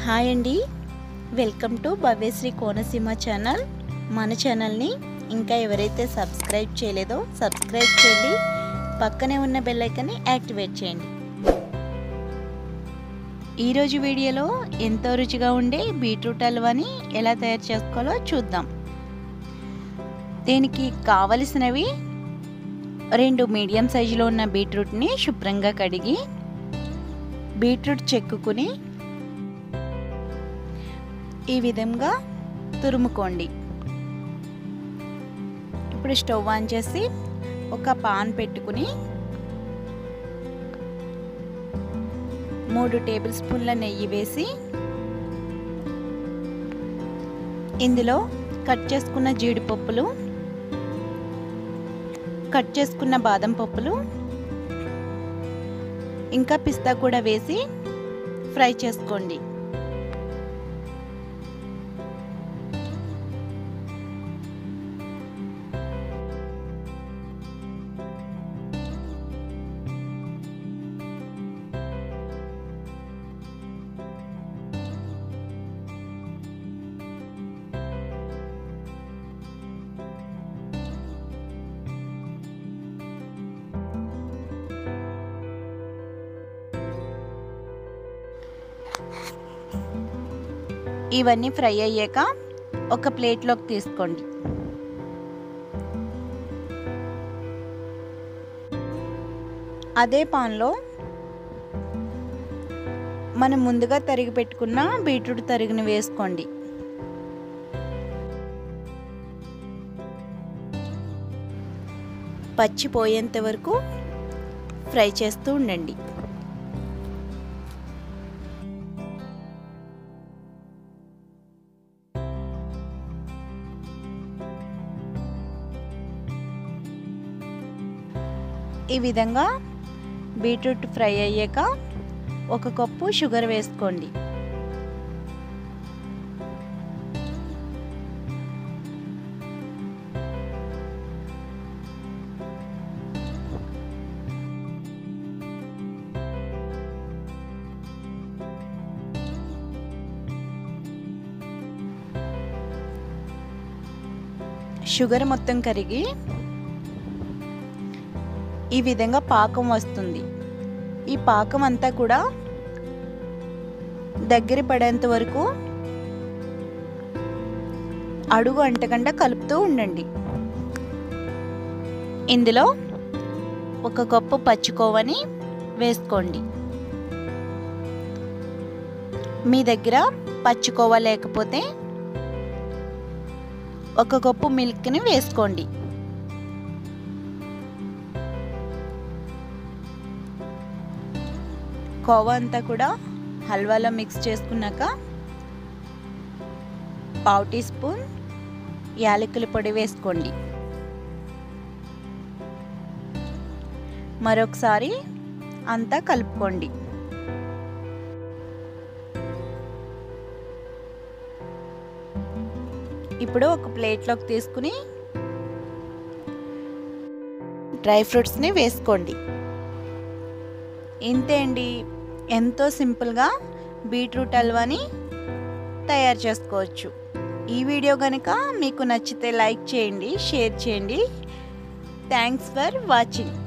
hi అండి welcome to Bhavyasri Konaseema channel మన ఛానల్ని ఇంకా ఎవరైతే సబ్స్క్రైబ్ చేయలేదో సబ్స్క్రైబ్ చేయండి పక్కనే ఉన్న బెల్ ఐకాన్ని యాక్టివేట్ చేయండి ఈరోజు వీడియోలో ఎంతో రుచిగా ఉండే బీట్రూట్ హల్వాని ఎలా తయారు చేసుకోవాలో చూద్దాం దీనికి కావలసినవి రెండు మీడియం సైజులో ఉన్న బీట్రూట్ని శుభ్రంగా కడిగి బీట్రూట్ చెక్కుకుని ఈ విధంగా తురుముకోండి ఇప్పుడు స్టవ్ ఆన్ చేసి ఒక పాన్ పెట్టుకుని మూడు టేబుల్ స్పూన్ల నెయ్యి వేసి ఇందులో కట్ చేసుకున్న జీడిపప్పులు కట్ చేసుకున్న బాదం పప్పులు ఇంకా పిస్తా కూడా వేసి ఫ్రై చేసుకోండి ఇవన్నీ ఫ్రై అయ్యాక ఒక ప్లేట్లోకి తీసుకోండి అదే పాన్లో మనం ముందుగా తరిగి పెట్టుకున్న బీట్రూట్ తరిగిని వేసుకోండి పచ్చి పోయేంత వరకు ఫ్రై చేస్తూ ఉండండి ఈ విధంగా బీట్రూట్ ఫ్రై అయ్యాక ఒక కప్పు షుగర్ వేసుకోండి షుగర్ మొత్తం కరిగి ఈ విధంగా పాకం వస్తుంది ఈ పాకం అంతా కూడా దగ్గర పడేంత వరకు అడుగు అంటకుండా కలుపుతూ ఉండండి ఇందులో ఒక కప్పు పచ్చికోవని వేసుకోండి మీ దగ్గర పచ్చికోవ లేకపోతే ఒక కప్పు మిల్క్ని వేసుకోండి కోవా అంతా కూడా హల్వాలో మిక్స్ చేసుకున్నాక పావు టీ స్పూన్ యాలకుల పొడి వేసుకోండి మరొకసారి అంతా కలుపుకోండి ఇప్పుడు ఒక ప్లేట్లోకి తీసుకుని డ్రై ఫ్రూట్స్ని వేసుకోండి ఇంతే అండి ఎంతో సింపుల్గా బీట్రూట్ హల్వాని తయారు చేసుకోవచ్చు ఈ వీడియో కనుక మీకు నచ్చితే లైక్ చేయండి షేర్ చేయండి థ్యాంక్స్ ఫర్ వాచింగ్